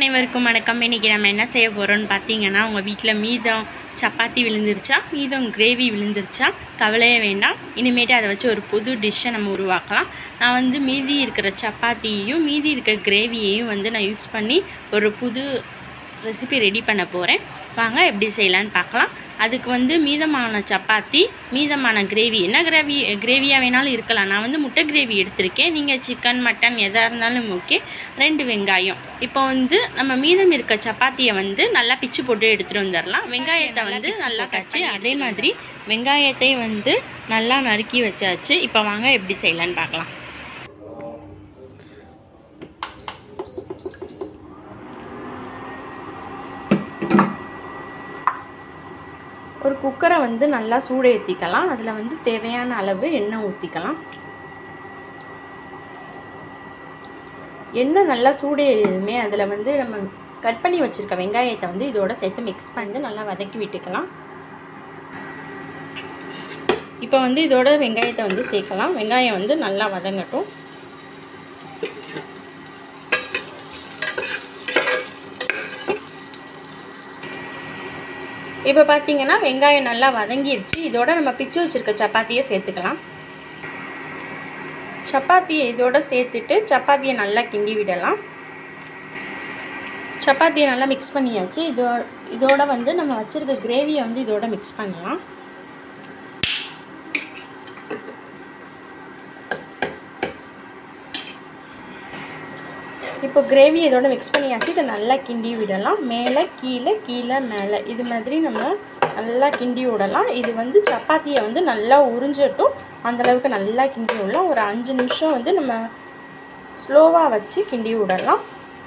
அனைவருக்கும் வணக்கம் இன்றைக்கி நம்ம என்ன செய்ய போகிறோம்னு பார்த்தீங்கன்னா உங்கள் வீட்டில் மீதம் சப்பாத்தி விழுந்துருச்சா மீதம் கிரேவி விழுந்துருச்சா கவலையே வேண்டாம் இனிமேட்டு அதை வச்சு ஒரு புது டிஷ்ஷை நம்ம உருவாக்கலாம் நான் வந்து மீதி இருக்கிற சப்பாத்தியையும் மீதி இருக்கிற கிரேவியையும் வந்து நான் யூஸ் பண்ணி ஒரு புது ரெசிபி ரெடி பண்ண போகிறேன் வாங்க எப்படி செய்யலான்னு பார்க்கலாம் அதுக்கு வந்து மீதமான சப்பாத்தி மீதமான கிரேவி என்ன கிரேவி கிரேவியாக வேணாலும் இருக்கலாம் நான் வந்து முட்டை கிரேவி எடுத்திருக்கேன் நீங்கள் சிக்கன் மட்டன் எதாக இருந்தாலும் ஓகே ரெண்டு வெங்காயம் இப்போ வந்து நம்ம மீதம் இருக்க சப்பாத்தியை வந்து நல்லா பிச்சு போட்டு எடுத்துகிட்டு வந்துடலாம் வெங்காயத்தை வந்து நல்லா கச்சி அதே மாதிரி வெங்காயத்தை வந்து நல்லா நறுக்கி வச்சாச்சு இப்போ வாங்க எப்படி செய்யலான்னு பார்க்கலாம் ஒரு குக்கரை வந்து நல்லா சூடு ஏற்றிக்கலாம் அதில் வந்து தேவையான அளவு எண்ணெய் ஊற்றிக்கலாம் எண்ணெய் நல்லா சூடு ஏறியதுமே அதில் வந்து நம்ம கட் பண்ணி வச்சுருக்க வெங்காயத்தை வந்து இதோட சேர்த்து மிக்ஸ் பண்ணி நல்லா வதக்கி விட்டுக்கலாம் இப்போ வந்து இதோட வெங்காயத்தை வந்து சேர்க்கலாம் வெங்காயம் வந்து நல்லா வதங்கட்டும் இப்போ பார்த்தீங்கன்னா வெங்காயம் நல்லா வதங்கிடுச்சு இதோட நம்ம பிச்சு வச்சுருக்க சப்பாத்தியை சேர்த்துக்கலாம் சப்பாத்தியை இதோட சேர்த்துட்டு சப்பாத்தியை நல்லா கிண்டி விடலாம் சப்பாத்தியை நல்லா மிக்ஸ் பண்ணியாச்சு இதோ இதோட வந்து நம்ம வச்சுருக்க கிரேவியை வந்து இதோட மிக்ஸ் பண்ணலாம் இப்போ கிரேவி இதோட மிக்ஸ் பண்ணியாச்சு இதை நல்லா கிண்டி விடலாம் மேலே கீழே கீழே மேலே இது மாதிரி நம்ம நல்லா கிண்டி விடலாம் இது வந்து சப்பாத்தியை வந்து நல்லா உறிஞ்சட்டும் அந்தளவுக்கு நல்லா கிண்டி விடலாம் ஒரு அஞ்சு நிமிஷம் வந்து நம்ம ஸ்லோவாக வச்சு கிண்டி விடலாம்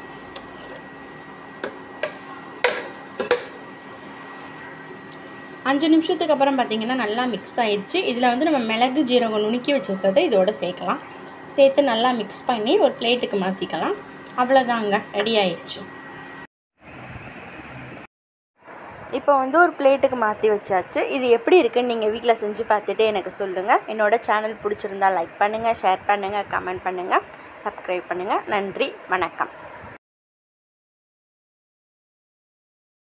அஞ்சு நிமிஷத்துக்கு அப்புறம் பார்த்திங்கன்னா நல்லா மிக்ஸ் ஆகிடுச்சு இதில் வந்து நம்ம மிளகு ஜீரகம் நுணுக்கி வச்சுருக்கிறத இதோட சேர்க்கலாம் சேர்த்து நல்லா மிக்ஸ் பண்ணி ஒரு பிளேட்டுக்கு மாற்றிக்கலாம் அவ்வளோதாங்க ரெடி ஆயிடுச்சு இப்போ வந்து ஒரு பிளேட்டுக்கு மாற்றி வச்சாச்சு இது எப்படி இருக்குன்னு நீங்கள் வீட்டில் செஞ்சு பார்த்துட்டு எனக்கு சொல்லுங்கள் என்னோடய சேனல் பிடிச்சிருந்தா லைக் பண்ணுங்கள் ஷேர் பண்ணுங்கள் கமெண்ட் பண்ணுங்கள் சப்ஸ்கிரைப் பண்ணுங்கள் நன்றி வணக்கம்